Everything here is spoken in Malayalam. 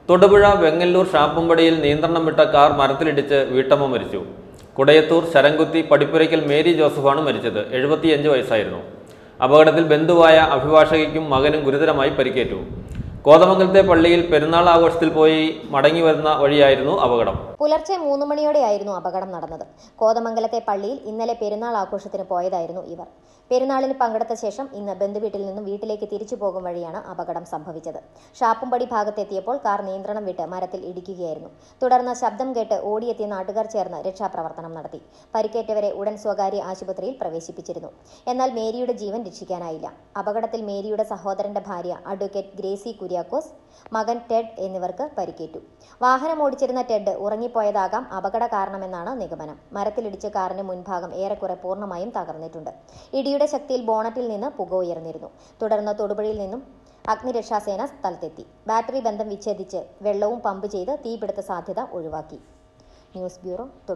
തൊടുപുഴ വെങ്ങല്ലൂർ ഷാപ്പുംപടിയിൽ നിയന്ത്രണം വിട്ട കാർ മരത്തിലിടിച്ച് വീട്ടമ്മ മരിച്ചു കുടയത്തൂർ ശരംകുത്തി പടിപ്പുരയ്ക്കൽ മേരി ജോസഫാണ് മരിച്ചത് എഴുപത്തിയഞ്ച് വയസ്സായിരുന്നു അപകടത്തിൽ ബന്ധുവായ അഭിഭാഷകയ്ക്കും മകനും ഗുരുതരമായി പരിക്കേറ്റു കോതമംഗലത്തെ പള്ളിയിൽ പെരുന്നാൾ ആഘോഷത്തിൽ പോയി മടങ്ങി വരുന്ന വഴിയായിരുന്നു അപകടം പുലർച്ചെ മൂന്ന് മണിയോടെയായിരുന്നു അപകടം നടന്നത് കോതമംഗലത്തെ പള്ളിയിൽ ഇന്നലെ പെരുന്നാൾ ആഘോഷത്തിന് പോയതായിരുന്നു ഇവർ പെരുന്നാളിന് പങ്കെടുത്ത ശേഷം ഇന്ന് ബന്ധുവീട്ടിൽ നിന്നും വീട്ടിലേക്ക് തിരിച്ചു പോകും വഴിയാണ് അപകടം സംഭവിച്ചത് ഷാപ്പുംപടി ഭാഗത്തെത്തിയപ്പോൾ കാർ നിയന്ത്രണം വിട്ട് മരത്തിൽ ഇടിക്കുകയായിരുന്നു തുടർന്ന് ശബ്ദം കേട്ട് ഓടിയെത്തിയ നാട്ടുകാർ ചേർന്ന് രക്ഷാപ്രവർത്തനം നടത്തി പരിക്കേറ്റവരെ ഉടൻ സ്വകാര്യ ആശുപത്രിയിൽ പ്രവേശിപ്പിച്ചിരുന്നു എന്നാൽ മേരിയുടെ ജീവൻ രക്ഷിക്കാനായില്ല അപകടത്തിൽ മേരിയുടെ സഹോദരന്റെ ഭാര്യ അഡ്വക്കേറ്റ് ഗ്രേസി കുര്യാക്കോസ് മകൻ ടെഡ് എന്നിവർക്ക് പരിക്കേറ്റു വാഹനം ഓടിച്ചിരുന്ന ടെഡ് ഉറങ്ങിപ്പോയതാകാം അപകട കാരണമെന്നാണ് നിഗമനം മരത്തിലിടിച്ച് കാറിന്റെ മുൻഭാഗം ഏറെക്കുറെ പൂർണ്ണമായും തകർന്നിട്ടുണ്ട് ഇടിയുടെ ശക്തിയിൽ ബോണറ്റിൽ നിന്ന് പുക ഉയർന്നിരുന്നു തുടർന്ന് തൊടുപുഴയിൽ നിന്നും അഗ്നിരക്ഷാസേന സ്ഥലത്തെത്തി ബാറ്ററി ബന്ധം വിച്ഛേദിച്ച് വെള്ളവും പമ്പ് ചെയ്ത് തീപിടുത്ത സാധ്യത ഒഴിവാക്കി ന്യൂസ് ബ്യൂറോ തൊടുപുഴ